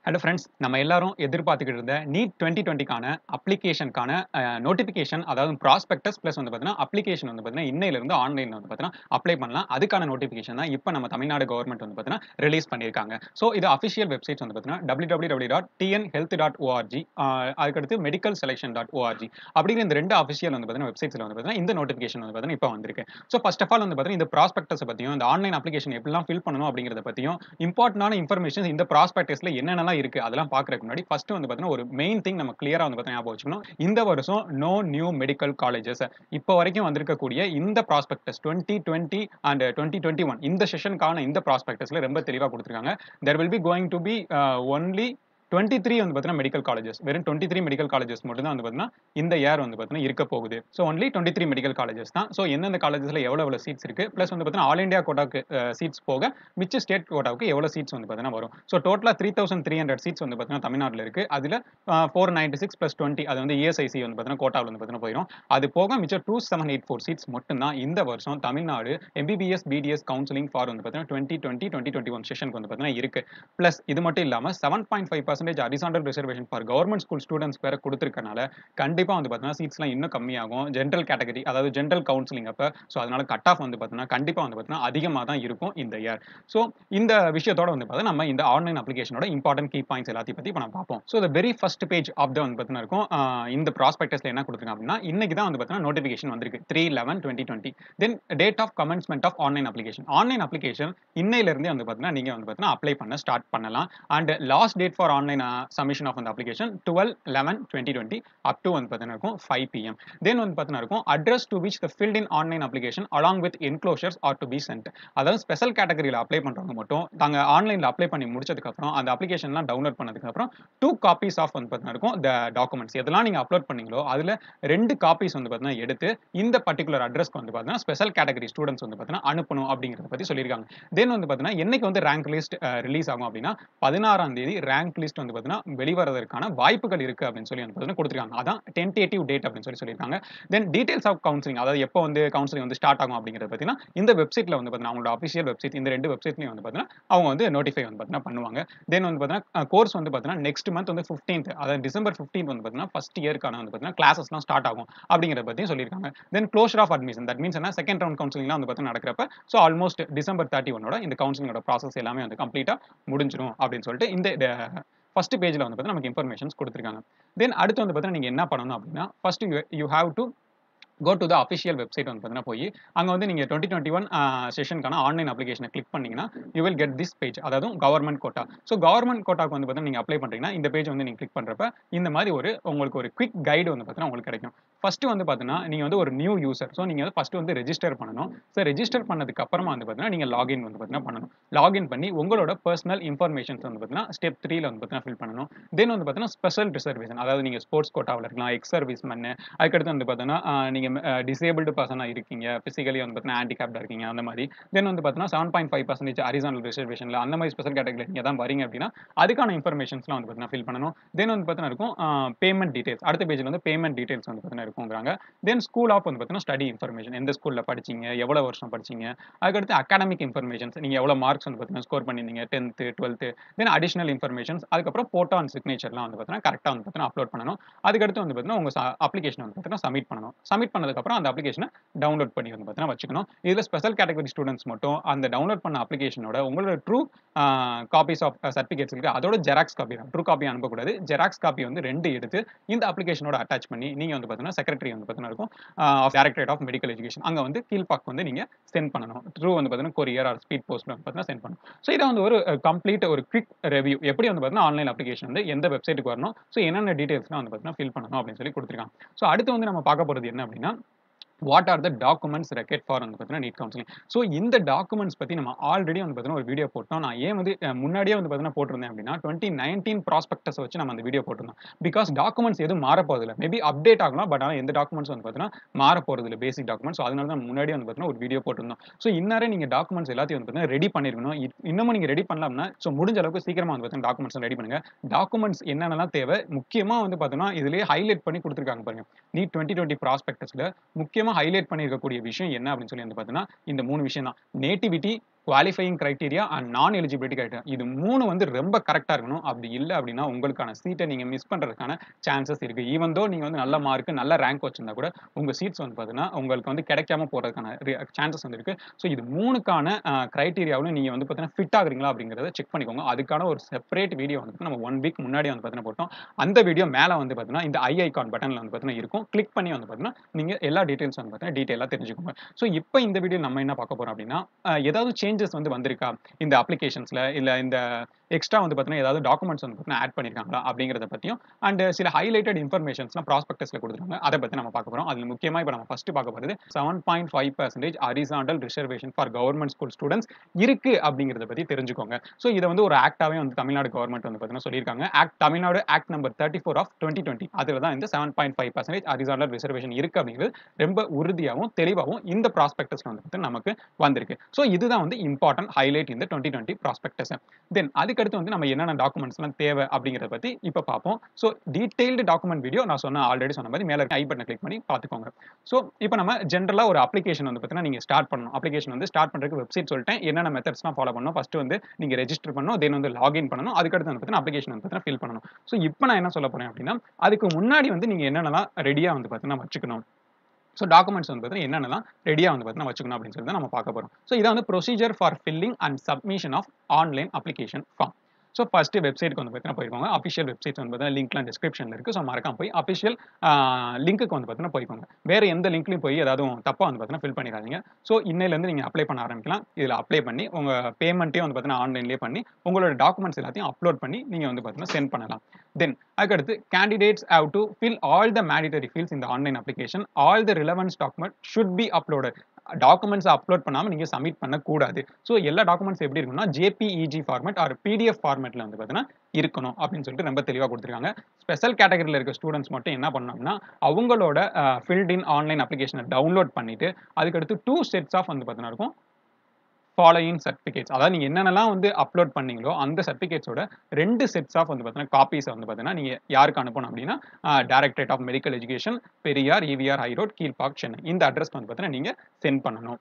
hello friends நம்ம எல்லாரும் எதிர்பார்த்துக்கிட்டு இருந்த நீட் டுவெண்ட்டி டுவெண்ட்டிக்கான அப்ளிகேஷனுக்கான நோட்டிஃபிகேஷன் அதாவது ப்ராஸ்பெக்டஸ் ப்ளஸ் வந்து பார்த்தீங்கன்னா அப்ளிகேஷன் வந்து பார்த்தீங்கன்னா இன்னையிலிருந்து ஆன்லைனில் வந்து பார்த்தீங்கன்னா அப்ளை பண்ணலாம் அதுக்கான நோட்டிஃபிகேஷன் தான் இப்போ நம்ம தமிழ்நாடு கவர்மெண்ட் வந்து பார்த்தீங்கன்னா ரிலீஸ் பண்ணியிருக்காங்க ஸோ இது அஃபிஷியல் வெப்சைட்ஸ் வந்து பார்த்தீங்கன்னா W W W dot TN health dot ORG அதுக்கடுத்து மெடிக்கல் செலெக்ஷன் டாட் ஓஆர்ஜி அப்படிங்கிற இந்த ரெண்டு அஃபிஷியல் வந்து பார்த்தீங்கன்னா வெப்சைட்ஸில் வந்து பார்த்தீங்கன்னா இந்த நோட்டிஃபிகேஷன் வந்து பார்த்தீங்கன்னா இப்போ வந்திருக்கு ஸோ ஃபர்ஸ்ட் ஆஃப் ஆல் வந்து பார்த்தீங்கன்னா இந்த ப்ராஸ்பெக்டஸ் பற்றியும் இந்த ஆன்லைன் அப்ளிகேஷன் எப்படிலாம் ஃபில் பண்ணணும் அப்படிங்கிறத பற்றியும் இம்பார்ட்டன்டான இன்ஃபர்மேஷன் இந்த ப்ராஸ்பெக்டஸ்ல என்னென்னலாம் இருக்கு அதெல்லாம் பார்க்கறதுக்கு முன்னாடி ஃபர்ஸ்ட் வந்து பார்த்தீங்கன்னா ஒரு மெயின் திங் நம்ம கிளியரா வந்து பார்த்தீங்கன்னா ஞாபகம் வச்சுக்கணும் இந்த வருஷம் நோ நியூ மெடிக்கல் காலேஜஸ் இப்போ வரைக்கும் வந்திருக்கக்கூடிய இந்த prospectus twenty twenty and twenty twenty one இந்த செஷனுக்கான இந்த ப்ராஸ்பெக்டஸ்ல ரொம்ப தெளிவாக கொடுத்துருக்காங்க there will be going to be only twenty three வந்து பார்த்தீங்கன்னா மெடிக்கல் காலேஜஸ் வெறும் டுவெண்ட்டி த்ரீ மெடிக்கல் காலேஜஸ் மட்டும் தான் வந்து பார்த்தீங்கன்னா இந்த இயர் வந்து பார்த்தீங்கன்னா இருக்க போகுது so only twenty three medical colleges தான் ஸோ எந்தெந்த காலேஜஸில் எவ்வளோ எவ்வளோ சீட்ஸ் இருக்கு ப்ளஸ் வந்து பார்த்தீங்கன்னா ஆல் இந்தியா கோட்டாக்கு சீட்ஸ் போக மிச்ச ஸ்டேட் கோட்டாவுக்கு எவ்வளோ சீட்ஸ் வந்து பார்த்தீங்கன்னா வரும் ஸோ டோட்டலாக three thousand three hundred seats வந்து பார்த்தீங்கன்னா தமிழ்நாட்டில் இருக்கு அதில் four ninety six plus twenty அது வந்து இஎஸ்ஐசி வந்து பார்த்தீங்கன்னா கோட்டாவில் வந்து பார்த்தீங்கன்னா போயிடும் அது போக மிச்சம் two seven eight four seats மட்டும்தான் இந்த வருஷம் Tamil Nadu MBBS BDS counselling for வந்து பார்த்தீங்கன்னா twenty twenty twenty twenty one செஷனுக்கு வந்து பார்த்தீங்கன்னா இருக்கு ப்ளஸ் இது மட்டும் இல்லாமல் seven point five percentage horizontal reservation for government school students வேற கொடுத்துருக்கனால கண்டிப்பாக வந்து பார்த்தீங்கன்னா சீட்ஸ்லாம் இன்னும் கம்மியாகும் ஜென்ரல் கேட்டகரி அதாவது ஜென்ரல் கவுன்சிலிங் அப்போ ஸோ அதனால கட் ஆஃப் வந்து பார்த்தீங்கன்னா கண்டிப்பாக வந்து பார்த்தீங்கன்னா அதிகமாக தான் இருக்கும் இந்த இயர் ஸோ இந்த விஷயத்தோட வந்து பார்த்தீங்கன்னா நம்ம இந்த ஆன்லைன் அப்ளிகேஷனோட இம்பார்ட்டன்ட் கீ பாயிண்ட்ஸ் எல்லாத்தையும் பற்றி இப்போ நம்ம பார்ப்போம் ஸோ இந்த very first page of the வந்து பார்த்தீங்கன்னா இருக்கும் இந்த ப்ராஸ்பெக்டஸ்ல என்ன கொடுத்துருக்காங்க அப்படின்னா இன்னைக்கு தான் வந்து பார்த்தீங்கன்னா நோட்டிஃபிகேஷன் வந்திருக்கு three eleven twenty twenty then date of commencement of online application online application இன்னையிலிருந்தே வந்து பார்த்தீங்கன்னா நீங்கள் வந்து பார்த்தீங்கன்னா அப்ளை பண்ண ஸ்டார்ட் பண்ணலாம் and last date for online submission of அந்த application twelve eleven twenty twenty up to வந்து பார்த்தீங்கன்னா இருக்கும் ஃபைவ் பிஎம் தென் வந்து பார்த்தீங்கன்னா இருக்கும் address to which the filled in online application along with enclosures are to be sent அதாவது special கேட்டகரியில் apply பண்ணுறவங்க மட்டும் தாங்க ஆன்லைனில் அப்ளை பண்ணி முடிச்சதுக்கப்புறம் அந்த அப்ளிகேஷன்லாம் டவுன்லோட் பண்ணதுக்கப்புறம் டூ காப்பீஸ் ஆஃப் வந்து பார்த்தீங்கன்னா இருக்கும் த டாக்குமெண்ட்ஸ் எதெல்லாம் நீங்கள் அப்லோட் பண்ணீங்களோ அதில் ரெண்டு காப்பீஸ் வந்து பார்த்தீங்கன்னா எடுத்து இந்த பர்டிகுலர் அட்ரஸ்க்கு வந்து பார்த்தீங்கன்னா ஸ்பெஷல் கேட்டகரி ஸ்டூடெண்ட்ஸ் வந்து பார்த்தீங்கன்னா அனுப்பணும் அப்படிங்கிறத பற்றி சொல்லியிருக்காங்க தென் வந்து பார்த்தீங்கன்னா என்னைக்கு வந்து ரேங்க் லிஸ்ட் ரிலீஸ் ஆகும் அப்படின்னா பதினாறாம் தேதி ரேங்க் லிஸ்ட் வந்து பார்த்தீங்கன்னா வெளிவரதற்கான வாய்ப்புகள் இருக்கு அப்படின்னு சொல்லி வந்து பார்த்தீங்கன்னா கொடுத்துருக்காங்க அதான் டென்டேட்டிவ் டேட் அப்படின்னு சொல்லி சொல்லியிருக்காங்க தென் டீடைல்ஸ் ஆஃப் கவுன்சிலிங் அதாவது எப்போ வந்து கவுன்சிலிங் வந்து ஸ்டார்ட் ஆகும் அப்படிங்கிறத பார்த்தீங்கன்னா இந்த வெப்சைட்ல வந்து பார்த்தீங்கன்னா அவங்களோட அஃபிஷியல் வெப்சைட் இந்த ரெண்டு வெப்சைட்லையும் வந்து பார்த்தீங்கன்னா அவங்க வந்து நோட்டிஃபை வந்து பார்த்தீங்கன்னா பண்ணுவாங்க தென் வந்து பார்த்தீங்கன்னா கோர்ஸ் வந்து பார்த்தீங்கன்னா நெக்ஸ்ட் மந்த் வந்து ஃபிஃப்டீன்த் அதாவது டிசம்பர் ஃபிஃப்டீன்த் வந்து பார்த்தீங்கன்னா ஃபர்ஸ்ட் இயர்க்கான வந்து பார்த்தீங்கன்னா கிளாஸஸ்லாம் ஸ்டார்ட் ஆகும் அப்படிங்கிறத பற்றியும் சொல்லியிருக்காங்க then closure of admission that means என்ன செகண்ட் ரவுண்ட் கவுன்சிலிங்லாம் வந்து பார்த்தீங்கன்னா நடக்கிறப்ப ஸோ ஆல்மோஸ்ட் டிசம்பர் தேர்ட்டி ஒன்னோட இந்த கவுன்சிலிங்கோட ப்ராசஸ் எல்லாமே வந்து கம்ப்ளீட்டாக முடிஞ்சிடும் அப்படின்னு சொல்லிட்டு இந்த ஃபர்ஸ்ட் பேஜில் வந்து பார்த்தீங்கன்னா நமக்கு இன்ஃபர்மேஷன்ஸ் கொடுத்துருக்காங்க தென் அடுத்து வந்து பார்த்தீங்கன்னா நீங்கள் என்ன பண்ணணும் அப்படின்னா first you you have to go to the official website வந்து பார்த்தீங்கன்னா போய் அங்கே வந்து நீங்கள் டுவெண்ட்டி டுவெண்ட்டி ஒன் செஷனுக்கான ஆன்லைன் அப்ளிகேஷனை கிளிக் பண்ணீங்கன்னா you will get this page அதாவது கவர்மெண்ட் கோட்டா ஸோ கவர்மெண்ட் கோட்டாக்கு வந்து பார்த்தீங்கன்னா நீங்கள் அப்ளை பண்ணுறீங்கன்னா இந்த பேஜ் வந்து நீங்கள் கிளிக் பண்ணுறப்ப இந்த மாதிரி ஒரு உங்களுக்கு ஒரு குவிக் கைடு வந்து பார்த்தீங்கன்னா உங்களுக்கு கிடைக்கும் ஃபர்ஸ்ட் வந்து பார்த்தீங்கன்னா நீங்கள் வந்து ஒரு நியூ யூசர் ஸோ நீங்கள் வந்து ஃபர்ஸ்ட் வந்து ரெஜிஸ்டர் பண்ணணும் ஸோ ரெஜிஸ்டர் பண்ணதுக்கு அப்புறமா வந்து பார்த்தீங்கன்னா நீங்கள் லாகின் வந்து பார்த்தீங்கன்னா பண்ணணும் லாகின் பண்ணி உங்களோட பர்சனல் இன்ஃபர்மேஷன்ஸ் வந்து பார்த்தீங்கன்னா ஸ்டெப் த்ரீல வந்து பார்த்தீங்கன்னா ஃபில் பண்ணணும் தென் வந்து பார்த்தீங்கன்னா ஸ்பெஷல் ரிசர்வேஷன் அதாவது நீங்கள் ஸ்போர்ட்ஸ் கோட்டாவில் இருக்கலாம் எக்ஸ் சர்வீஸ் மேன் அதுக்கடுத்து வந்து பார்த்தீங்கன்னா நீங்கள் டிசேபிள் டிசேபிள்டு பர்சனாக இருக்கீங்க ஃபிசிக்கலி வந்து பார்த்தீங்கன்னா ஹேண்டிகேப்டாக இருக்கீங்க அந்த மாதிரி தென் வந்து பார்த்தீங்கன்னா seven point five percentage horizontal ரிசர்வேஷனில் அந்த மாதிரி ஸ்பெஷல் கேட்டகரி நீங்கள் தான் வரீங்க அப்படின்னா அதுக்கான இன்ஃபர்மேஷன்ஸ்லாம் வந்து பார்த்தீங்கன்னா ஃபில் பண்ணணும் தென் வந்து பார்த்தீங்கன்னா இருக்கும் பேமெண்ட் டீடைல்ஸ் அடுத்த பேஜில் வந்து பேமெண்ட் டீடைல்ஸ் வந்து பார்த்தீங்கன்னா இருக்குங்கிறாங்க தென் ஸ்கூல் ஆஃப் வந்து பார்த்தீங்கன்னா ஸ்டடி இன்ஃபர்மேஷன் எந்த ஸ்கூலில் படிச்சிங்க எவ்வளோ வருஷம் படிச்சிங்க அதுக்கடுத்து அகாடமிக் இன்ஃபர்மேஷன்ஸ் நீங்கள் எவ்வளோ மார்க்ஸ் வந்து பார்த்தீங்கன்னா ஸ்கோர் பண்ணியிருந்தீங்க tenth twelfth then additional informations அதுக்கப்புறம் போட்டோ அண்ட் சிக்னேச்சர்லாம் வந்து பார்த்தீங்கன்னா கரெக்டாக வந்து பார்த்தீங்கன்னா அப்லோட் பண்ணணும் அதுக்கடுத்து வந்து பார்த்தீங்கன்னா உங்கள் அப்ளிகேஷன் வந்து பார்த்தீங்கன்னா சப்மிட் பண்ணணும் சப்மிட் பண்ணதுக்கப்புறம் அந்த அப்ளிகேஷனை டவுன்லோட் பண்ணி வந்து பார்த்தீங்கன்னா வச்சுக்கணும் இதில் ஸ்பெஷல் கேட்டகரி ஸ்டூடெண்ட்ஸ் மட்டும் அந்த டவுன்லோட் பண்ண அப்ளிகேஷனோட உங்களோட ட்ரூ காப்பீஸ் ஆஃப் சர்டிஃபிகேட்ஸ் இருக்குது அதோட ஜெராக்ஸ் காப்பி தான் ட்ரூ காப்பி அனுப்பக்கூடாது ஜெராக்ஸ் காப்பி வந்து ரெண்டு எடுத்து இந்த அப்ளிகேஷனோட அட்டாச் பண்ணி நீங்கள் வந்து பார்த்தீங்கன்னா செக்ரட்டரி வந்து பார்த்தீங்கன்னா இருக்கும் of directorate of medical education அங்கே வந்து கீழ்பாக் வந்து நீங்கள் சென்ட் பண்ணணும் ட்ரூ வந்து பார்த்தீங்கன்னா கொரியர் ஆர் ஸ்பீட் போஸ்ட் வந்து பார்த்தீங்கன்னா சென்ட் பண்ணணும் ஸோ இதை வந்து ஒரு கம்ப்ளீட் ஒரு குவிக் ரிவ்யூ எப்படி வந்து பார்த்தீங்கன்னா ஆன்லைன் அப்ளிகேஷன் வந்து எந்த வெப்சைட்டுக்கு வரணும் ஸோ என்னென்ன டீடைல்ஸ்லாம் வந்து பார்த்தீங்கன்னா ஃபில் பண்ணணும் அப்படின்னு சொல்லி கொடுத்துருக்காங்க ஸோ அடுத்து வந்து நம்ம பார்க்க போகிறது என்ன அப்படின்னா what are the documents required for வந்து பார்த்தீங்கன்னா நீட் கவுன்சிலிங் ஸோ இந்த டாக்குமெண்ட்ஸ் பற்றி நம்ம ஆல்ரெடி வந்து பார்த்தீங்கன்னா ஒரு வீடியோ போட்டோம் நான் ஏன் வந்து முன்னாடியே வந்து பார்த்தீங்கன்னா போட்டிருந்தேன் அப்படின்னா டுவெண்ட்டி நைன்டீன் ப்ராஸ்பெக்டஸ் வச்சு நம்ம அந்த வீடியோ போட்டிருந்தோம் பிகாஸ் டாக்குமெண்ட்ஸ் எதுவும் மாற போதில்லை மேபி அப்டேட் ஆகலாம் பட் ஆனால் எந்த டாக்குமெண்ட்ஸ் வந்து பார்த்தீங்கன்னா மாற போகிறது இல்லை பேசிக் டாக்குமெண்ட்ஸ் அதனால தான் முன்னாடியே வந்து பார்த்தீங்கன்னா ஒரு வீடியோ போட்டிருந்தோம் ஸோ இன்னாரே நீங்கள் டாக்குமெண்ட்ஸ் எல்லாத்தையும் வந்து பார்த்தீங்கன்னா ரெடி பண்ணிருக்கணும் இன்னமும் நீங்கள் ரெடி பண்ணலாம்னா ஸோ முடிஞ்ச அளவுக்கு சீக்கிரமாக வந்து பார்த்தீங்கன்னா டாக்குமெண்ட்ஸ் ரெடி பண்ணுங்க டாக்குமெண்ட்ஸ் என்னென்னலாம் தேவை முக்கியமாக வந்து பார்த்தீங்கன்னா இதுலேயே ஹைலைட் பண்ணி கொடுத்துருக்காங்க பாருங்க நீட் டுவெண்ட்டி டுவெண்ட்டி ப்ராஸ்பெக்டஸில் முக்கியமாக ஹைலைட் பண்ணியிருக்கக்கூடிய விஷயம் என்ன அப்படின்னு சொல்லி வந்து பார்த்தீங்கன்னா இந்த மூணு விஷயம் தான் நேட்டிவிட்டி குவாலிஃபையிங் கிரைட்டீரியா அண்ட் நான் எலிஜிபிலிட்டி கிரைட்டீரியா இது மூணு வந்து ரொம்ப கரெக்டாக இருக்கணும் அப்படி இல்லை அப்படின்னா உங்களுக்கான சீட்டை நீங்கள் மிஸ் பண்ணுறதுக்கான சான்சஸ் இருக்குது ஈவன் தோ நீங்கள் வந்து நல்ல மார்க் நல்ல ரேங்க் வச்சிருந்தா கூட உங்கள் சீட்ஸ் வந்து பார்த்தீங்கன்னா உங்களுக்கு வந்து கிடைக்காம போகிறதுக்கான சான்சஸ் வந்து இருக்குது ஸோ இது மூணுக்கான கிரைட்டீரியாவில் நீங்கள் வந்து பார்த்தீங்கன்னா ஃபிட் ஆகுறீங்களா அப்படிங்கிறத செக் பண்ணிக்கோங்க அதுக்கான ஒரு செப்பரேட் வீடியோ வந்து நம்ம ஒன் வீக் முன்னாடி வந்து பார்த்தீங்கன்னா போட்டோம் அந்த வீடியோ மேலே வந்து பார்த்தீங்கன்னா இந்த ஐ ஐகான் பட்டனில் வந்து பார்த்தீங்கன்னா இருக்கும் கிளிக் பண்ணி வந்து பார்த்தீங்கன்னா நீங்கள் எல்லா டீட்டெயில்ஸ் வந்து பார்த்தீங்கன்னா டீட்டெயிலாக தெரிஞ்சுக்கோங்க ஸோ இப்போ இந்த வீடியோ நம்ம என்ன பார்க்க போகிறோம் அப்படின்னா அஹ், ஏதாவது சேஞ்சஸ் வந்து வந்திருக்கா இந்த அப்ளிகேஷன்ஸில் இல்லை இந்த எக்ஸ்ட்ரா வந்து பார்த்தீங்கன்னா ஏதாவது டாக்குமெண்ட்ஸ் வந்து பார்த்தீங்கன்னா ஆட் பண்ணியிருக்காங்களா அப்படிங்கிறத பற்றியும் அண்ட் சில ஹைலைட்டட் இன்ஃபர்மேஷன்ஸ்லாம் ப்ராஸ்பெக்டஸில் கொடுத்துருக்காங்க அதை பற்றி நம்ம பார்க்க போகிறோம் அதில் முக்கியமாக இப்போ நம்ம ஃபஸ்ட்டு பார்க்க போகிறது seven point five percentage horizontal reservation for government school students இருக்கு அப்படிங்கிறத பற்றி தெரிஞ்சுக்கோங்க ஸோ இதை வந்து ஒரு ஆக்டாகவே வந்து தமிழ்நாடு கவர்மெண்ட் வந்து பார்த்தீங்கன்னா சொல்லியிருக்காங்க act Tamil Nadu act number thirty four of twenty twenty அதில் தான் இந்த seven point five percentage horizontal reservation இருக்கு அப்படிங்கிறது ரொம்ப உறுதியாகவும் தெளிவாகவும் இந்த ப்ராஸ்பெக்டஸ்ல வந்து பார்த்தீங்கன்னா நமக்கு வந்திருக்கு ஸோ இதுதான் வந்து இம்பார்ட்டன்ட் ஹைலைட் இந்த டுவெண்ட்டி டுவெண்ட்டி ப்ராஸ்பெக்டஸ் தென் அதுக்கடுத்து வந்து நம்ம என்னென்ன டாக்குமெண்ட்ஸ்லாம் தேவை அப்படிங்கிறத பற்றி இப்போ பார்ப்போம் ஸோ டீடைல்டு டாக்குமெண்ட் வீடியோ நான் சொன்ன ஆல்ரெடி சொன்ன மாதிரி மேலே ஐ பட்டனை கிளிக் பண்ணி பார்த்துக்கோங்க ஸோ இப்போ நம்ம ஜென்ரலாக ஒரு அப்ளிகேஷன் வந்து பார்த்தீங்கன்னா நீங்கள் ஸ்டார்ட் பண்ணணும் அப்ளிகேஷன் வந்து ஸ்டார்ட் பண்ணுறதுக்கு வெப்சைட் சொல்லிட்டேன் என்னென்ன மெத்தட்ஸ்லாம் ஃபாலோ பண்ணணும் ஃபஸ்ட்டு வந்து நீங்கள் ரெஜிஸ்டர் பண்ணணும் தென் வந்து லாகின் பண்ணணும் அதுக்கடுத்து வந்து பார்த்தீங்கன்னா அப்ளிகேஷன் வந்து பார்த்தீங்கன்னா ஃபில் பண்ணணும் ஸோ இப்போ நான் என்ன சொல்ல போறேன் அப்படின்னா அதுக்கு முன்னாடி வந்து நீங்கள் என்னென்னலாம் ரெடியாக வந்து பார்த்தீங்கன்னா வச்சுக்கணும் ஸோ டாக்குமெண்ட்ஸ் வந்து பார்த்தீங்கன்னா என்னென்னலாம் ரெடியாக வந்து பார்த்தீங்கன்னா வச்சுக்கணும் அப்படின்னு சொல்லி தான் நம்ம பார்க்க போகிறோம் ஸோ இதான் வந்து procedure for filling and submission of online application form so first வெப்சைட்க்கு வந்து பார்த்தீங்கன்னா போயிருக்கோங்க அஃபிஷியல் வெப்சைட்ஸ் வந்து பார்த்தீங்கன்னா லிங்க்லாம் டிஸ்கிரிப்ஷனில் இருக்குது ஸோ மறக்காம போய் அஃபிஷியல் லிங்க்குக்கு வந்து பார்த்தீங்கன்னா போய்க்கோங்க வேறு எந்த லிங்க்லையும் போய் ஏதாவது தப்பாக வந்து பார்த்தீங்கன்னா ஃபில் பண்ணிடாதீங்க ஸோ இன்னையிலேருந்து நீங்கள் அப்ளை பண்ண ஆரம்பிக்கலாம் இதில் அப்ளை பண்ணி உங்கள் பேமெண்ட்டே வந்து பார்த்தீங்கன்னா ஆன்லைன்லேயே பண்ணி உங்களோட டாக்குமெண்ட்ஸ் எல்லாத்தையும் அப்லோட் பண்ணி நீங்கள் வந்து பார்த்தீங்கன்னா சென்ட் பண்ணலாம் தென் அதுக்கடுத்து candidates how to fill all the mandatory fields இந்த online application all the relevant document should be uploaded documents upload பண்ணாமல் நீங்கள் சப்மிட் பண்ணக்கூடாது ஸோ எல்லா டாக்குமெண்ட்ஸ் எப்படி இருக்கும்னா ஜேபிஇஜி ஃபார்மேட் ஆர் பிடிஎஃப் ஃபார்மேட்டில் வந்து பார்த்தீங்கன்னா இருக்கணும் அப்படின்னு சொல்லிட்டு ரொம்ப தெளிவாக கொடுத்துருக்காங்க ஸ்பெஷல் கேட்டகரியில் இருக்க ஸ்டூடெண்ட்ஸ் மட்டும் என்ன பண்ணோம்னா அவங்களோட ஃபில்ட் இன் ஆன்லைன் அப்ளிகேஷனை டவுன்லோட் பண்ணிட்டு அதுக்கடுத்து டூ செட்ஸ் ஆஃப் வந்து பார்த்தீங்கன்னா இருக்கும் ஃபாலோயிங் சர்டிஃபிகேட்ஸ் அதாவது நீங்கள் என்னென்னலாம் வந்து அப்லோட் பண்ணீங்களோ அந்த சர்டிஃபிகேட்ஸோட ரெண்டு செட்ஸ் ஆஃப் வந்து பார்த்தீங்கன்னா காப்பீஸை வந்து பார்த்தீங்கன்னா நீங்கள் யாருக்கு அனுப்பணும் அப்படின்னா directorate of medical education Periyar EVR high road Kilpauk Chennai இந்த அட்ரஸ்க்கு வந்து பார்த்தீங்கன்னா நீங்கள் சென்ட் பண்ணணும்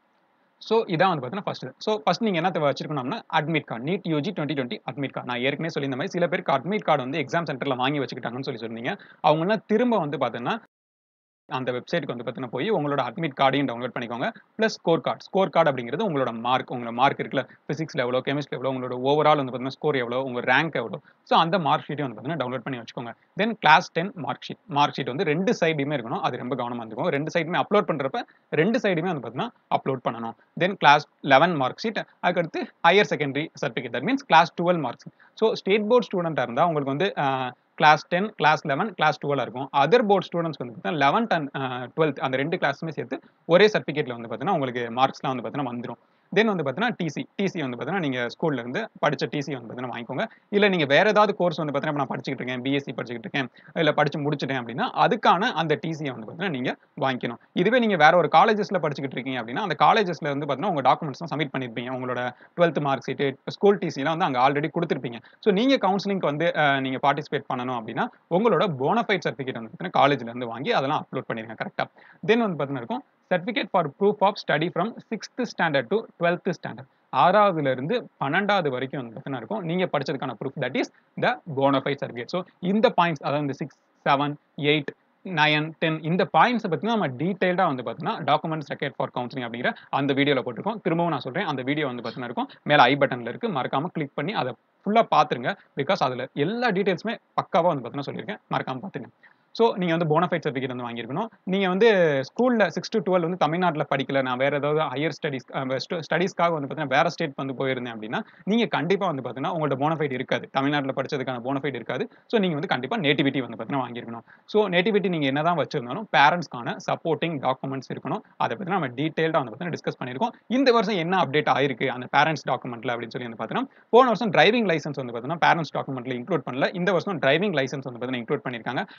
ஸோ இதான் வந்து பார்த்தீங்கன்னா ஃபஸ்ட்டு ஸோ ஃபஸ்ட் நீங்கள் என்ன வச்சிருக்கணும்னா admit card NEET UG twenty twenty admit card நான் ஏற்கனவே சொல்லியிருந்த மாதிரி சில பேருக்கு அட்மிட் கார்டு வந்து எக்ஸாம் சென்டரில் வாங்கி வச்சுக்கிட்டாங்கன்னு சொல்லி சொன்னீங்க அவங்களாம் திரும்ப வந்து பார்த்தீங்கன்னா அந்த வெப்சைட்டுக்கு வந்து பார்த்தீங்கன்னா போய் உங்களோட அட்மிட் கார்டையும் டவுன்லோட் பண்ணிக்கோங்க plus score card score card அப்படிங்கிறது உங்களோட மார்க் உங்களோட மார்க் இருக்குல்ல ஃபிசிக்ஸில் எவ்வளோ கெமிஸ்ட்ரி எவ்வளோ உங்களோட ஓவரால் வந்து பார்த்தீங்கன்னா ஸ்கோர் எவ்வளோ உங்கள் ரேங்க் எவ்வளோ ஸோ அந்த மார்க் ஷீட்டையும் வந்து பார்த்தீங்கன்னா டவுன்லோட் பண்ணி வச்சுக்கோங்க then class ten mark sheet mark sheet வந்து ரெண்டு சைடுமே இருக்கணும் அது ரொம்ப கவனமாக இருந்துக்கும் ரெண்டு சைடுமே அப்லோட் பண்ணுறப்ப ரெண்டு சைடுமே வந்து பார்த்தீங்கன்னா அப்லோட் பண்ணணும் then class eleven mark sheet அதுக்கடுத்து higher secondary certificate that means class twelve marks so state board ஸ்டூடெண்ட்டாக இருந்தால் உங்களுக்கு வந்து class ten class eleven class twelve இருக்கும் அதர் போர்ட் ஸ்டூடெண்ட்ஸ் வந்து பார்த்தீங்கன்னா லெவன்த் அண்ட் டுவெல்த் அந்த ரெண்டு கிளாஸுமே சேர்த்து ஒரே சர்டிஃபிகேட்டில் வந்து பார்த்தீங்கன்னா உங்களுக்கு மார்க்ஸ்லாம் வந்து பார்த்தீங்கன்னா வந்துடும் தென் வந்து பார்த்தீங்கன்னா டிசி டிசி வந்து பார்த்தீங்கன்னா நீங்கள் ஸ்கூல்ல இருந்து படிச்ச டிசி வந்து பார்த்தீங்கன்னா வாங்கிக்கோங்க இல்லை நீங்கள் வேற ஏதாவது கோர்ஸ் வந்து பார்த்தீங்கன்னா நான் படிச்சுக்கிட்டு இருக்கேன் பிஎஸ்சி படிச்சுக்கிட்டு இருக்கேன் இல்லை படிச்சு முடிச்சிட்டேன் அப்படின்னா அதுக்கான அந்த டிசியை வந்து பார்த்தீங்கன்னா நீங்கள் வாங்கிக்கணும் இதுவே நீங்கள் வேற ஒரு காலேஜஸ்ல படிச்சுக்கிட்டு இருக்கீங்க அப்படின்னா அந்த காலேஜஸ்ல வந்து பார்த்தீங்கன்னா உங்க டாக்குமெண்ட்ஸ் சப்மிட் பண்ணிருப்பீங்க உங்களோட டுவெல்த் மார்க் ஷீட்டு ஸ்கூல் டிசிலாம் வந்து அங்கே ஆல்ரெடி கொடுத்துருப்பீங்க ஸோ நீங்கள் கவுன்சிலிங்க்கு வந்து அஹ், நீங்க பார்ட்டிசிபேட் பண்ணணும் அப்படின்னா உங்களோட போனஃபைட் சர்டிஃபிகேட் வந்து பார்த்தீங்கன்னா காலேஜ்ல இருந்து வாங்கி அதெல்லாம் அப்லோட் பண்ணிருங்க கரெக்டாக தென் வந்து பார்த்தீங்கன்னா இருக்கும் certificate for proof of study from sixth standard to twelfth standard ஆறாவதுல இருந்து பன்னெண்டாவது வரைக்கும் வந்து பார்த்தீங்கன்னா இருக்கும் நீங்க படிச்சதுக்கான proof that is the bonafide certificate so இந்த பாயிண்ட்ஸ் அதாவது இந்த six seven eight nine ten இந்த பாயிண்ட்ஸை பற்றினா நம்ம டீட்டெயில்டாக வந்து பார்த்தீங்கன்னா டாக்குமெண்ட்ஸ் ரெக்கேட் ஃபார் கவுன்சிலிங் அப்படிங்கிற அந்த வீடியோவில் போட்டிருக்கோம் திரும்பவும் நான் சொல்கிறேன் அந்த வீடியோ வந்து பார்த்தீங்கன்னா இருக்கும் மேலே ஐ பட்டனில் இருக்குது மறக்காமல் கிளிக் பண்ணி அதை ஃபுல்லாக பார்த்துருங்க பிகாஸ் அதில் எல்லா டீட்டெயில்ஸுமே பக்காவாக வந்து பார்த்தீங்கன்னா சொல்லியிருக்கேன் மறக்காமல் பார்த்துங்க ஸோ நீங்கள் வந்து போனஃபைட் சர்டிஃபிகேட் வந்து வாங்கியிருக்கணும் நீங்கள் வந்து ஸ்கூலில் சிக்ஸ் டு டுவெல் வந்து தமிழ்நாட்டில் படிக்கல நான் வேறு ஏதாவது ஹையர் ஸ்டடீஸ் ஸ்டடீஸ்க்காக வந்து பார்த்தீங்கன்னா வேறு ஸ்டேட் வந்து போயிருந்தேன் அப்படின்னா நீங்கள் கண்டிப்பாக வந்து பார்த்தீங்கன்னா உங்களோட போனஃபைட் இருக்காது தமிழ்நாட்டில் படிச்சதுக்கான போனஃபைட் இருக்காது ஸோ நீங்கள் வந்து கண்டிப்பாக நேட்டிவிட்டி வந்து பார்த்தீங்கன்னா வாங்கியிருக்கணும் ஸோ நேட்டிவிட்டி நீங்கள் என்ன தான் வச்சிருந்தாலும் பேரண்ட்ஸ்க்கான சப்போர்ட்டிங் டாக்குமெண்ட்ஸ் இருக்கணும் அதை பற்றி நம்ம டீட்டெயில்டாக வந்து பார்த்தீங்கன்னா டிஸ்கஸ் பண்ணியிருக்கோம் இந்த வருஷம் என்ன அப்டேட் ஆயிருக்கு அந்த பேரண்ட்ஸ் டாக்குமெண்ட்டில் அப்படின்னு சொல்லி வந்து பார்த்தீங்கன்னா போன வருஷம் டிரைவிங் லைசன்ஸ் வந்து பார்த்தீங்கன்னா பேரண்ட்ஸ் டாக்குமெண்ட்டில் இன்க்ளூட் பண்ணல இந்த வருஷம் டிரைவிங் லைசன்ஸ் வந்து பார்த்தீங்கன்னா இன்க்ளூட் பண்ணியிருக்காங்க அண்ட்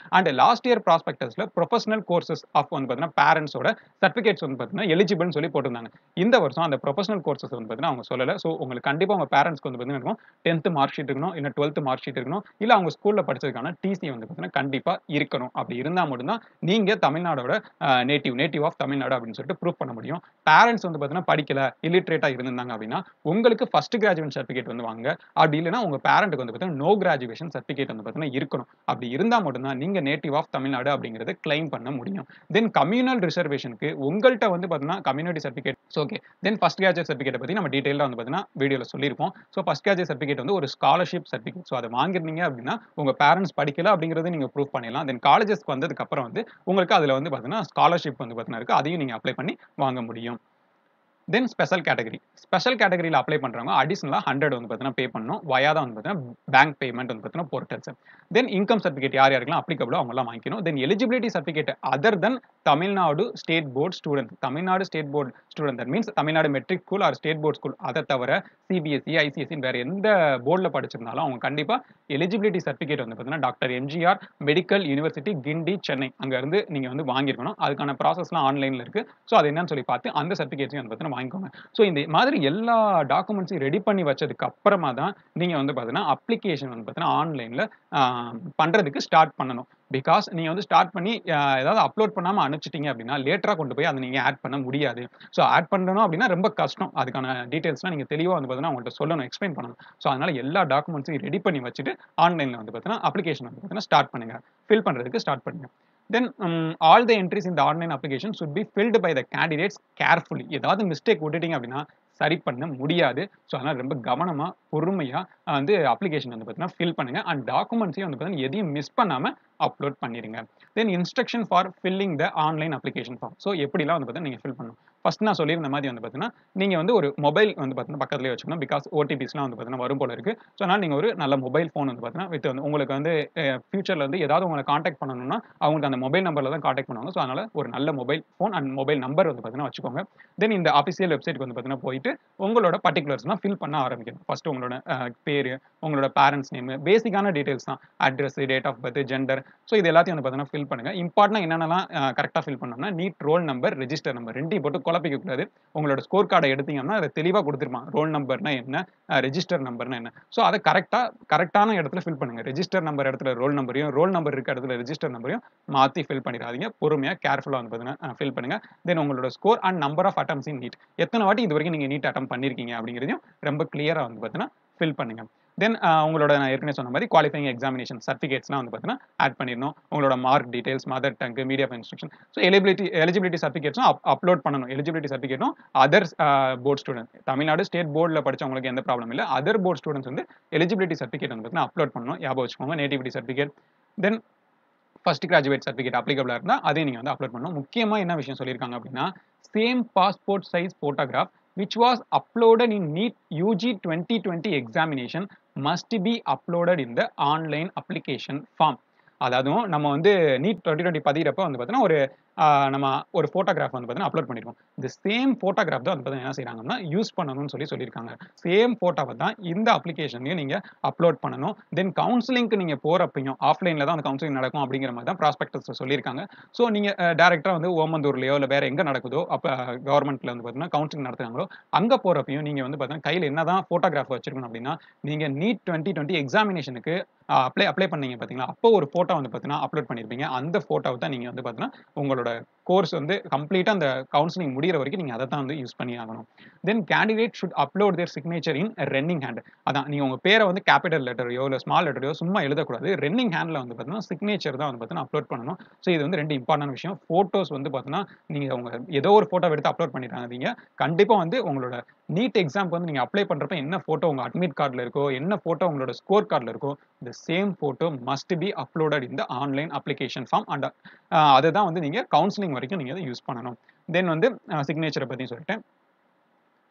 லாஸ்ட் இயர் ப்ராஸ்பெக்டஸில் ப்ரொஃபஷனல் கோர்சஸ் ஆஃப் வந்து பார்த்தீங்கன்னா பேரண்ட்ஸோட சர்டிஃபிகேட்ஸ் வந்து பார்த்தீங்கன்னா எலிஜிபிள்னு சொல்லி போட்டிருந்தாங்க இந்த வருஷம் அந்த ப்ரொஃபஷனல் கோர்சஸ் வந்து பார்த்தீங்கன்னா அவங்க சொல்லலை ஸோ உங்களுக்கு கண்டிப்பாக உங்கள் பேரண்ட்ஸ்க்கு வந்து பார்த்தீங்கன்னா இருக்கும் டென்த்து மார்க் ஷீட் இருக்கணும் இல்லை டுவெல்த்து மார்க் ஷீட் இருக்கணும் இல்லை அவங்க ஸ்கூலில் படிச்சதுக்கான டிசி வந்து பார்த்தீங்கன்னா கண்டிப்பாக இருக்கணும் அப்படி இருந்தால் மட்டும்தான் நீங்கள் தமிழ்நாடோட நேட்டிவ் நேட்டிவ் ஆஃப் தமிழ்நாடு அப்படின்னு சொல்லிட்டு ப்ரூவ் பண்ண முடியும் பேரண்ட்ஸ் வந்து பார்த்தீங்கன்னா படிக்கல இல்லிட்ரேட்டாக இருந்தாங்க அப்படின்னா உங்களுக்கு ஃபர்ஸ்ட் கிராஜுவேட் சர்டிஃபிகேட் வந்து வாங்க அப்படி இல்லைன்னா உங்கள் பேரண்ட்டுக்கு வந்து பார்த்தீங்கன்னா நோ கிராஜுவேஷன் சர்டிஃபிகேட் வந்து பார்த்தீங்கன்னா இருக்கணும் அப்படி இருந்தால் மட்டும்தான் நீங்கள் நேட்டிவ் ஆஃப் தமிழ்நாடு அப்படிங்கிறத கிளைம் பண்ண முடியும் தென் கம்யூனல் ரிசர்வேஷனுக்கு உங்கள்கிட்ட வந்து பார்த்தீங்கன்னா community certificate okay then first graduate certificate பற்றி நம்ம டீட்டெயிலாக வந்து பார்த்தீங்கன்னா வீடியோவில் சொல்லியிருப்போம் ஸோ ஃபர்ஸ்ட் கிராஜுவேட் சர்டிஃபிகேட் வந்து ஒரு ஸ்காலர்ஷிப் சர்டிஃபிகேட் ஸோ அதை வாங்கிருந்தீங்க அப்படின்னா உங்கள் பேரண்ட்ஸ் படிக்கல அப்படிங்கிறத நீங்கள் ப்ரூவ் பண்ணிடலாம் தென் காலேஜஸ்க்கு வந்ததுக்கு அப்புறம் வந்து உங்களுக்கு அதில் வந்து பார்த்தீங்கன்னா ஸ்காலர்ஷிப் வந்து பார்த்தீங்கன்னா இருக்குது அதையும் நீங்கள் அப்ளை பண்ணி வாங்க முடியும் தென் ஸ்பெஷல் கேட்டகரி ஸ்பெஷல் கேட்டகரியில் அப்ளை பண்ணுறவங்க அடிஷனலாக ஹண்ட்ரட் வந்து பார்த்தீங்கன்னா பே பண்ணணும் வயா தான் வந்து பார்த்தீங்கன்னா பேங்க் பேமெண்ட் வந்து பார்த்தீங்கன்னா போர்ட்டல்ஸ் தென் இன்கம் சர்டிஃபிகேட் யார் யாருக்கெல்லாம் அப்ளிகபிளோ அவங்களாம் வாங்கிக்கணும் then eligibility certificate other then Tamil Nadu state board student Tamil Nadu state board student that means Tamil Nadu matric school or state board school அதை தவிர சிபிஎஸ்சி ஐசிஎஸ்சி வேறு எந்த போர்டில் படிச்சிருந்தாலும் அவங்க கண்டிப்பாக எலிஜிபிலிட்டி சர்டிஃபிகேட் வந்து பார்த்தீங்கன்னா doctor MGR medical university Guindy Chennai அங்கேருந்து நீங்கள் வந்து வாங்கியிருக்கணும் அதுக்கான ப்ராசஸ்லாம் ஆன்லைனில் இருக்குது ஸோ அது என்னன்னு சொல்லி பார்த்து அந்த சர்டிஃபிகேட்ஸையும் வந்து பார்த்தீங்கன்னா வாங்கிக்கோங்க ஸோ இந்த மாதிரி எல்லா டாக்குமெண்ட்ஸையும் ரெடி பண்ணி வச்சதுக்கு அப்புறமா தான் நீங்கள் வந்து பார்த்தீங்கன்னா அப்ளிகேஷன் வந்து பார்த்தீங்கன்னா ஆன்லைனில் பண்ணுறதுக்கு ஸ்டார்ட் பண்ணணும் பிகாஸ் நீங்கள் வந்து ஸ்டார்ட் பண்ணி ஏதாவது அப்லோட் பண்ணாமல் அனுப்பிச்சிட்டிங்க அப்படின்னா லேட்டராக கொண்டு போய் அதை நீங்கள் ஆட் பண்ண முடியாது ஸோ ஆட் பண்ணணும் அப்படின்னா ரொம்ப கஷ்டம் அதுக்கான டீட்டெயில்ஸ்லாம் நீங்கள் தெளிவாக வந்து பார்த்தீங்கன்னா உங்கள்கிட்ட சொல்லணும் எக்ஸ்பிளைன் பண்ணணும் ஸோ அதனால் எல்லா டாக்குமெண்ட்ஸையும் ரெடி பண்ணி வச்சுட்டு ஆன்லைனில் வந்து பார்த்தீங்கன்னா அப்ளிகேஷன் வந்து பார்த்தீங்கன்னா ஸ்டார்ட் பண்ணுங்கள் ஃபில் பண்ணுறதுக்கு ஸ்டார்ட் பண்ணுங்கள் தென் ஆல் த என்ட்ரிஸ் இந்த online application should be filled by the candidates carefully ஏதாவது மிஸ்டேக் விட்டுட்டீங்க அப்படின்னா சரி பண்ண முடியாது ஸோ அதனால் ரொம்ப கவனமாக பொறுமையாக வந்து அப்ளிகேஷன் வந்து பார்த்தீங்கன்னா ஃபில் பண்ணுங்கள் அண்ட் டாக்குமெண்ட்ஸையும் வந்து பார்த்தீங்கன்னா எதையும் மிஸ் பண்ணாமல் அப்லோட் பண்ணிடுங்க then instruction for filling the online application form so எப்படிலாம் வந்து பார்த்தீங்கன்னா நீங்கள் ஃபில் பண்ணணும் ஃபஸ்ட் நான் சொல்லியிருந்த மாதிரி வந்து பார்த்தீங்கன்னா நீங்கள் வந்து ஒரு மொபைல் வந்து பார்த்தீங்கன்னா பக்கத்துலேயே வச்சுக்கணும் பிகாஸ் ஓடிபிஸ்லாம் வந்து பார்த்தீங்கன்னா வரும் போல இருக்குது ஸோ அதனால் நீங்கள் ஒரு நல்ல மொபைல் ஃபோன் வந்து பார்த்தீங்கன்னா வித் வந்து உங்களுக்கு வந்து ஃபியூச்சரில் வந்து ஏதாவது உங்களை காண்டாக்ட் பண்ணணும்னா அவங்களுக்கு அந்த மொபைல் நம்பரில் தான் காண்டாக்ட் பண்ணுவாங்க ஸோ அதனால் ஒரு நல்ல mobile phone and mobile number வந்து பார்த்தீங்கன்னா வச்சுக்கோங்க தென் இந்த அஃபிஷியல் வெப்சைட்டுக்கு வந்து பார்த்தீங்கன்னா போயிட்டு உங்களோட பர்டிகுலர்ஸ்லாம் ஃபில் பண்ண ஆரம்பிக்கணும் ஃபஸ்ட்டு உங்களோட பேர் உங்களோட பேரண்ட்ஸ் நேம் பேசிக்கான டீட்டெயில்ஸ் தான் address date of birth gender so இது எல்லாத்தையும் வந்து பார்த்தீங்கன்னா ஃபில் பண்ணுங்கள் இம்பார்ட்டனாக என்னென்னலாம் கரெக்டாக ஃபில் பண்ணணும்னா NEET roll number register number ரெண்டையும் போட்டு குழப்பிக்க கூடாது உங்களோட ஸ்கோர் கார்டை எடுத்தீங்கன்னா அதை தெளிவாக கொடுத்துருப்பான் ரோல் நம்பர்னா என்ன ரெஜிஸ்டர் நம்பர்னா என்ன ஸோ அதை கரெக்டாக கரெக்டான இடத்துல ஃபில் பண்ணுங்க ரெஜிஸ்டர் நம்பர் இடத்துல ரோல் நம்பரையும் ரோல் நம்பர் இருக்க இடத்துல ரெஜிஸ்டர் நம்பரையும் மாற்றி ஃபில் பண்ணிடாதீங்க பொறுமையாக கேர்ஃபுல்லாக வந்து பார்த்தீங்கன்னா ஃபில் பண்ணுங்க தென் உங்களோட score and number of attempts in NEET எத்தனை வாட்டி இது வரைக்கும் நீங்கள் நீட் அட்டம் பண்ணியிருக்கீங்க அப்படிங்கிறதையும் ரொம்ப கிளியராக வந்து பார்த்தீங்கன்னா ஃபில் பண்ணுங்க தென் உங்களோட நான் ஏற்கனவே சொன்ன மாதிரி குவாலிஃபைங் எக்ஸாமினேஷன் சர்டிஃபிகேட்ஸ்லாம் வந்து பார்த்தீங்கன்னா ஆட் பண்ணிடணும் உங்களோட mark details mother tongue media of instruction so eligibility eligibility சர்டிஃபிகேட்ஸும் அப்லோட் பண்ணணும் எலிஜிபிலிட்டி சர்டிஃபிகேட்டும் other board student Tamil Nadu state போர்டில் படிச்சவங்களுக்கு எந்த ப்ராப்ளம் இல்லை அதர் போர்ட் ஸ்டூடெண்ட்ஸ் வந்து எலிஜிபிலிட்டி சர்டிஃபிகேட் வந்து பார்த்தீங்கன்னா அப்லோட் பண்ணணும் ஞாபகம் வச்சுக்கோங்க nativity certificate then first graduate certificate அப்ளிகபிளாக இருந்தால் அதையும் நீங்கள் வந்து அப்லோட் பண்ணணும் முக்கியமாக என்ன விஷயம் சொல்லியிருக்காங்க அப்படின்னா same passport size photograph which was uploaded in NEET UG 2020 examination must be uploaded in the online application form அதாவதும் நம்ம வந்து நீட் டுவெண்ட்டி டுவெண்ட்டி பதிகிறப்ப வந்து பார்த்தீங்கன்னா ஒரு நம்ம ஒரு ஃபோட்டோகிராஃப் வந்து பார்த்தீங்கன்னா அப்லோட் பண்ணிருக்கோம் இந்த சேம் ஃபோட்டோகிராஃப் தான் வந்து பார்த்தீங்கன்னா என்ன செய்கிறாங்கன்னா யூஸ் பண்ணணும்னு சொல்லி சொல்லியிருக்காங்க சேம் ஃபோட்டோவை தான் இந்த அப்ளிகேஷன்லையும் நீங்கள் அப்லோட் பண்ணணும் தென் கவுன்சிலிங்க்கு நீங்கள் போகிறப்பையும் ஆஃப்லைனில் தான் அந்த கவுன்சிலிங் நடக்கும் அப்படிங்கிற மாதிரி தான் ப்ராஸ்பெக்டஸ் சொல்லியிருக்காங்க ஸோ நீங்கள் டேரெக்டாக வந்து ஓமந்தூர்லையோ இல்லை வேறு எங்கே நடக்குதோ அப்போ கவர்மெண்ட்டில் வந்து பார்த்தீங்கன்னா கவுன்சிலிங் நடத்துகிறாங்களோ அங்கே போகிறப்பையும் நீங்கள் வந்து பார்த்தீங்கன்னா கையில் என்ன தான் ஃபோட்டோகிராஃப் வச்சிருக்கணும் அப்படின்னா நீங்கள் நீட் டுவெண்ட்டி டுவெண்ட்டி எக்ஸாமினேஷனுக்கு அப்ளை அப்ளை பண்ணீங்க பார்த்தீங்களா அப்போ ஒரு ஃபோட்டோ வந்து பார்த்தீங்கன்னா அப்லோட் பண்ணியிருப்பீங்க அந்த ஃபோட்டோவை தான் நீங்கள் வந்து பார்த்தீங்கன்னா உங்களோட கோர்ஸ் வந்து கம்ப்ளீட்டாக அந்த கவுன்சிலிங் முடிகிற வரைக்கும் நீங்கள் அதை தான் வந்து யூஸ் பண்ணி ஆகணும் then candidate should upload their signature in running hand அதான் நீங்கள் உங்கள் பேரை வந்து கேபிட்டல் லெட்டரையோ இல்லை ஸ்மால் லெட்டரையோ சும்மா எழுதக்கூடாது ரன்னிங் ஹேண்டில் வந்து பார்த்தீங்கன்னா சிக்னேச்சர் தான் வந்து பார்த்தீங்கன்னா அப்லோட் பண்ணணும் ஸோ இது வந்து ரெண்டு இம்பார்ட்டன்ட் விஷயம் ஃபோட்டோஸ் வந்து பார்த்தீங்கன்னா நீங்கள் உங்கள் ஏதோ ஒரு ஃபோட்டோ எடுத்து அப்லோட் பண்ணிட்டாங்க நீங்கள் கண்டிப்பாக வந்து உங்களோட நீட் எக்ஸாம்க்கு வந்து நீங்கள் அப்ளை பண்ணுறப்ப என்ன ஃபோட்டோ உங்கள் அட்மிட் கார்டில் இருக்கோ என்ன ஃபோட்டோ உங்களோட ஸ்கோர் கார்டில் இருக்கோ இந்த same photo must be uploaded இந்த ஆன்லைன் அப்ளிகேஷன் ஃபார்ம் அண்ட் அதை தான் வந்து நீங்கள் கவுன்சிலிங் வரைக்கும் நீங்கள் அதை யூஸ் பண்ணணும் தென் வந்து சிக்னேச்சரை பற்றி சொல்லிட்டேன்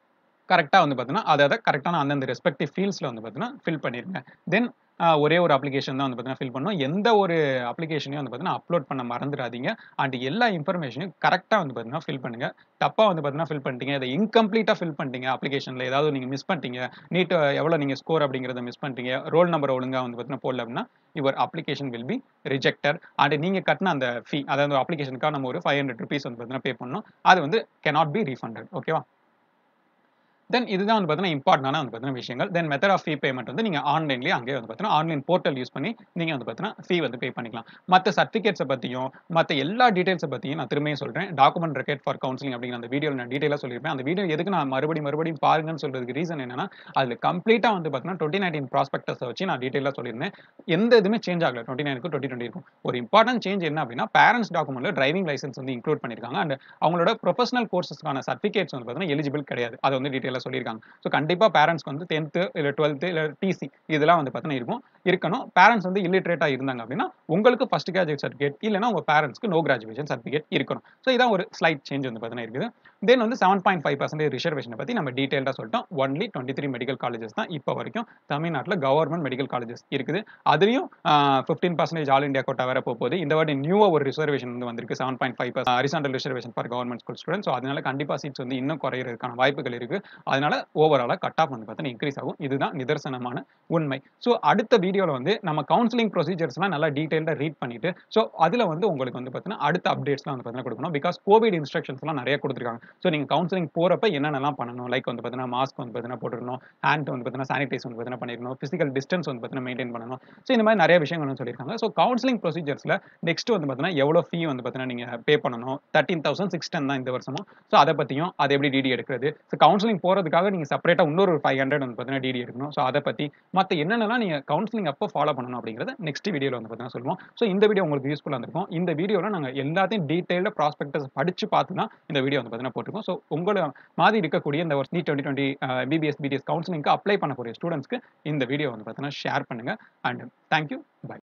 கரெக்டாக வந்து பார்த்தீங்கன்னா அதை அதை கரெக்டான அந்தந்த ரெஸ்பெக்டிவ் ஃபீல்ட்ஸில் வந்து பார்த்தீங்கன்னா ஃபில் பண்ணிருங்க தென் ஒரே ஒரு அப்ளிகேஷன் தான் வந்து பார்த்தீங்கன்னா ஃபில் பண்ணணும் எந்த ஒரு அப்ளிகேஷனையும் வந்து பார்த்தீங்கன்னா அப்லோட் பண்ண மறந்துடாதீங்க அண்ட் எல்லா இன்ஃபர்மேஷனையும் கரெக்டாக வந்து பார்த்தீங்கன்னா ஃபில் பண்ணுங்க தப்பாக வந்து பார்த்தீங்கன்னா ஃபில் பண்ணிட்டீங்க இதை இன்கம்ப்ளீட்டாக ஃபில் பண்ணிட்டீங்க அப்ளிகேஷனில் ஏதாவது நீங்கள் மிஸ் பண்ணிட்டீங்க நீட் எவ்வளோ நீங்கள் ஸ்கோர் அப்படிங்கிறத மிஸ் பண்ணிட்டீங்க ரோல் நம்பர் ஒழுங்காக வந்து பார்த்தீங்கன்னா போடல அப்படின்னா your application will be rejected and நீங்கள் கட்டின அந்த ஃபீ அதாவது அப்ளிகேஷனுக்காக நம்ம ஒரு ஃபைவ் ஹண்ட்ரட் ருபீஸ் வந்து பார்த்தீங்கன்னா பே பண்ணணும் அது வந்து கெனாட் பி ரீஃபண்டட் ஓகேவா தென் இதுதான் வந்து பார்த்தீங்கன்னா இம்பார்ட்டனான வந்து பார்த்தீங்கன்னா விஷயங்கள் then method of fee payment வந்து நீங்கள் ஆன்லைன்லேயே அங்கேயே வந்து பார்த்தீங்கன்னா ஆன்லைன் போர்ட்டல் யூஸ் பண்ணி நீங்கள் வந்து பார்த்தீங்கன்னா ஃபீ வந்து பே பண்ணிக்கலாம் மற்ற சர்டிஃபிகேட்ஸை பற்றியும் மற்ற எல்லா டீட்டெயில்ஸை பற்றியும் நான் திரும்பியும் சொல்கிறேன் டாக்குமெண்ட் ரெக்கேட் ஃபார் கவுன்சிலிங் அப்படிங்கிற அந்த வீடியோவில் நான் டீட்டெயிலாக சொல்லியிருப்பேன் அந்த வீடியோ எதுக்கு நான் மறுபடியும் மறுபடியும் பாருங்கன்னு சொல்றதுக்கு ரீசன் என்னன்னா அதில் கம்ப்ளீட்டாக வந்து பார்த்தீங்கன்னா டுவெண்ட்டி நைன்டீன் ப்ராஸ்பெக்டஸை வச்சு நான் டீட்டெயிலாக சொல்லியிருந்தேன் எந்த இதுவுமே சேஞ்ச் ஆகல டுவெண்ட்டி நைனுக்கு டுவெண்ட்டி டுவெண்ட்டி இருக்கும் ஒரு இம்பார்ட்டன்ட் சேஞ்ச் என்ன அப்படின்னா பேரண்ட்ஸ் டாக்குமெண்ட்டில் டிரைவிங் லைசன்ஸ் வந்து இன்க்ளூட் பண்ணியிருக்காங்க அண்ட் அவங்களோட ப்ரொஃபஷனல் கோர்சஸ்க்கான சர்டிஃபிகேட்ஸ் வந்து பார்த்தீங்கன்னா எலிஜிபிள் கிடையாது அதை வந்து டீட்டெயிலாக சொல்லியிருக்காங்க ஸோ கண்டிப்பாக பேரண்ட்ஸ்க்கு வந்து டென்த்து இல்லை டுவெல்த்து இல்லை டிசி இதெல்லாம் வந்து பார்த்தீங்கன்னா இருக்கும் இருக்கணும் பேரண்ட்ஸ் வந்து இல்லிட்ரேட்டாக இருந்தாங்க அப்படின்னா உங்களுக்கு ஃபஸ்ட் கிராஜுவேட் சர்டிஃபிகேட் இல்லைனா உங்கள் பேரண்ட்ஸ்க்கு நோ கிராஜுவேஷன் சர்டிஃபிகேட் இருக்கணும் ஸோ இதான் ஒரு ஸ்லைட் சேஞ்ச் வந்து பார்த்தீங்கன்னா இருக்குது தென் வந்து செவன் பாயிண்ட் ஃபைவ் பர்சன்டேஜ் ரிசர்வேஷனை பற்றி நம்ம டீட்டெயிலாக சொல்லிட்டோம் only twenty three medical colleges தான் இப்போ வரைக்கும் தமிழ்நாட்டில் கவர்மெண்ட் மெடிக்கல் காலேஜஸ் இருக்குது அதுலேயும் fifteen percentage all India quota வேற போகுது இந்த வாட்டி நியூவாக ஒரு ரிசர்வேஷன் வந்து வந்திருக்கு seven point five percent horizontal reservation for government school student so அதனால கண்டிப்பாக சீட்ஸ் வந்து இன்னும் குறையிறதுக்கான வாய்ப்புகள் இருக்குது அதனால ஓவராலாக கட் ஆஃப் வந்து பார்த்தீங்கன்னா இன்க்ரீஸ் ஆகும் இதுதான் நிதர்சனமான உண்மை ஸோ அடுத்த வீடியோவில் வந்து நம்ம கவுன்சிலிங் ப்ரொசீஜர்ஸ்லாம் நல்லா டீட்டெயிலாக ரீட் பண்ணிட்டு ஸோ அதில் வந்து உங்களுக்கு வந்து பார்த்தீங்கன்னா அடுத்த அப்டேட்ஸ்லாம் வந்து பார்த்தீங்கன்னா கொடுக்கணும் பிகாஸ் கோவிட் இன்ஸ்ட்ரக்ஷன்ஸ்லாம் நிறைய கொடுத்துருக்காங்க ஸோ நீங்கள் கவுன்சிலிங் போகிறப்ப என்னென்னலாம் பண்ணணும் லைக் வந்து பார்த்தீங்கன்னா மாஸ்க் வந்து பார்த்தீங்கன்னா போட்டுருக்கணும் ஹேண்ட் வந்து பார்த்தீங்கன்னா சானிடைஸ் வந்து பார்த்தீங்கன்னா பண்ணிருக்கணும் ஃபிசிக்கல் டிஸ்டன்ஸ் வந்து பார்த்தீங்கன்னா மெயின்டைன் பண்ணணும் ஸோ இந்த மாதிரி நிறைய விஷயங்கள் வந்து சொல்லியிருக்காங்க ஸோ கவுன்சிலிங் ப்ரொசீஜர்ஸில் நெக்ஸ்ட் வந்து பார்த்தீங்கன்னா எவ்வளோ ஃபீ வந்து பார்த்தீங்கன்னா நீங்கள் பே பண்ணணும் தேர்ட்டீன் தௌசண்ட் சிக்ஸ் டென் தான் இந்த வருஷமும் ஸோ அதை பற்றியும் அது எப்படி டிடி எடுக்கிறது ஸோ கவுன்சிலிங் போகிறதுக்காக நீங்கள் செப்பரேட்டாக இன்னொரு ஃபைவ் ஹண்ட்ரட் வந்து பார்த்தீங்கன்னா டிடி எடுக்கணும் ஸோ அதை பற்றி மற்ற என்னென்னலாம் நீங்கள் கவுன்சிலிங் அப்போ ஃபாலோ பண்ணணும் அப்படிங்கிறத நெக்ஸ்ட் வீடியோவில் வந்து பார்த்தீங்கன்னா சொல்லுவோம் ஸோ இந்த வீடியோ உங்களுக்கு யூஸ்ஃபுல்லாக இருக்கும் இந்த வீடியோவில் நாங்கள் எல்லாத்தையும் டீட்டெயிலாக ப்ராஸ்பெக்டஸ் படித்து பார்த்து தான் இந்த வீடியோ வந்து பார்த்தீங்கன்னா போட்டிருக்கோம் ஸோ உங்களை மாதிரி இருக்கக்கூடிய இந்த ஒரு NEET twenty twenty MBBS BDS கவுன்சிலிங்க்கு அப்ளை பண்ணக்கூடிய ஸ்டூடெண்ட்ஸ்க்கு இந்த வீடியோ வந்து பார்த்தீங்கன்னா ஷேர் பண்ணுங்கள் அண்ட் தேங்க்யூ பை